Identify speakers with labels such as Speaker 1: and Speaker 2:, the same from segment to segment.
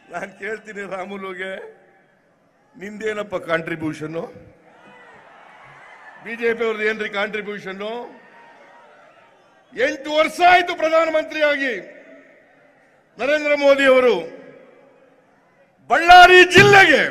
Speaker 1: ನಾನು ಕೇಳ್ತೀನಿ ರಾಮುಲುಗೆ ನಿಂದೇನಪ್ಪ contribution BJP ಅವ್ರದ್ದು ಏನ್ರಿ ಕಾಂಟ್ರಿಬ್ಯೂಷನ್ ಎಂಟು ವರ್ಷ ಆಯ್ತು ಪ್ರಧಾನಮಂತ್ರಿಯಾಗಿ ನರೇಂದ್ರ ಮೋದಿ ಅವರು ಬಳ್ಳಾರಿ ಜಿಲ್ಲೆಗೆ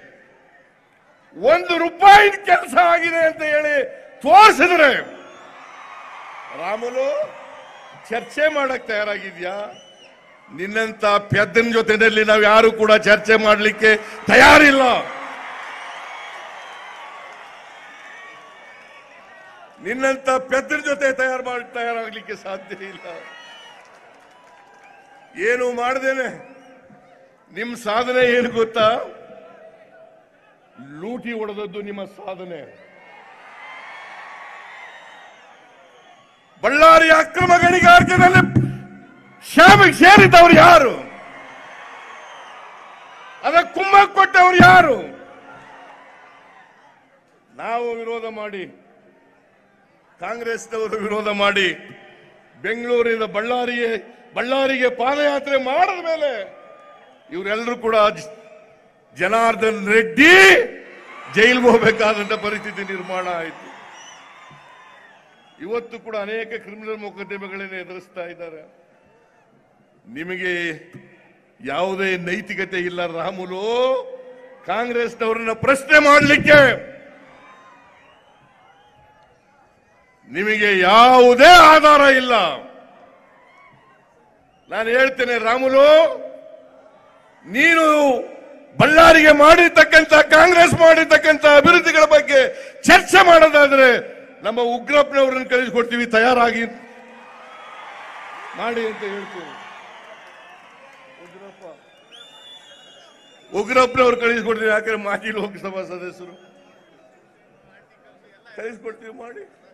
Speaker 1: ಒಂದು ರೂಪಾಯಿ ಕೆಲಸ ಆಗಿದೆ ಅಂತ ಹೇಳಿ ತೋರಿಸಿದ್ರೆ ರಾಮುಲು ಚರ್ಚೆ ಮಾಡಕ್ ತಯಾರಾಗಿದ್ಯಾ ನಿನ್ನಂತ ಪೆದ್ದನ ಜೊತೆನಲ್ಲಿ ನಾವು ಯಾರು ಕೂಡ ಚರ್ಚೆ ಮಾಡಲಿಕ್ಕೆ ತಯಾರಿಲ್ಲ ನಿನ್ನಂತ ಪೆದ್ದನ ಜೊತೆ ತಯಾರು ಮಾಡಿ ತಯಾರಾಗ್ಲಿಕ್ಕೆ ಸಾಧ್ಯ ಇಲ್ಲ ಏನು ಮಾಡ್ದೇನೆ ನಿಮ್ ಸಾಧನೆ ಏನು ಗೊತ್ತಾ ಲೂಟಿ ಹೊಡೆದದ್ದು ನಿಮ್ಮ ಸಾಧನೆ ಬಳ್ಳಾರಿ ಅಕ್ರಮ ಗಣಿಗಾರಿಕೆಯಲ್ಲಿ ಶಾಮಿಗೆ ಸೇರಿದವರು ಯಾರು ಅದಕ್ಕೆ ಕುಮ್ಮ ಕೊಟ್ಟವರು ಯಾರು ನಾವು ವಿರೋಧ ಮಾಡಿ ಕಾಂಗ್ರೆಸ್ನವರು ವಿರೋಧ ಮಾಡಿ ಬೆಂಗಳೂರಿನ ಬಳ್ಳಾರಿಗೆ ಬಳ್ಳಾರಿಗೆ ಪಾದಯಾತ್ರೆ ಮಾಡಿದ ಮೇಲೆ ಇವರೆಲ್ಲರೂ ಕೂಡ ಜ- ಜನಾರ್ದನ್ ರೆಡ್ಡಿ ಜೈಲ್ಗೆ ಹೋಗಬೇಕಾದಂತ ಪರಿಸ್ಥಿತಿ ನಿರ್ಮಾಣ ಆಯಿತು ಇವತ್ತು ಕೂಡ ಅನೇಕ ಕ್ರಿಮಿನಲ್ ಮೊಕದ್ದಮೆಗಳನ್ನು ಎದುರಿಸ್ತಾ ಇದ್ದಾರೆ ನಿಮಗೆ ಯಾವುದೇ ನೈತಿಕತೆ ಇಲ್ಲ ರಾಮುಲು ಕಾಂಗ್ರೆಸ್ನವರನ್ನ ಪ್ರಶ್ನೆ ಮಾಡಲಿಕ್ಕೆ ನಿಮಗೆ ಯಾವುದೇ ಆಧಾರ ಇಲ್ಲ ನಾನು ಹೇಳ್ತೇನೆ ರಾಮುಲು ನೀನು ಬಳ್ಳಾರಿಗೆ ಮಾಡಿರ್ತಕ್ಕಂಥ ಕಾಂಗ್ರೆಸ್ ಮಾಡಿರ್ತಕ್ಕಂಥ ಅಭಿವೃದ್ಧಿಗಳ ಬಗ್ಗೆ ಚರ್ಚೆ ಮಾಡೋದಾದ್ರೆ ನಮ್ಮ ಉಗ್ರಪ್ಪನವರನ್ನು ಕಳಿಸ್ಕೊಡ್ತೀವಿ ತಯಾರಾಗಿ ಮಾಡಿ ಅಂತ ಹೇಳ್ತೀವಿ ಉಗ್ರಪ್ಪ ಉಗ್ರಪ್ಪನವ್ರು ಕಳಿಸ್ಕೊಡ್ತೀವಿ ಯಾಕಂದ್ರೆ ಮಾಜಿ ಲೋಕಸಭಾ ಸದಸ್ಯರು ಕಳಿಸ್ಕೊಡ್ತೀವಿ ಮಾಡಿ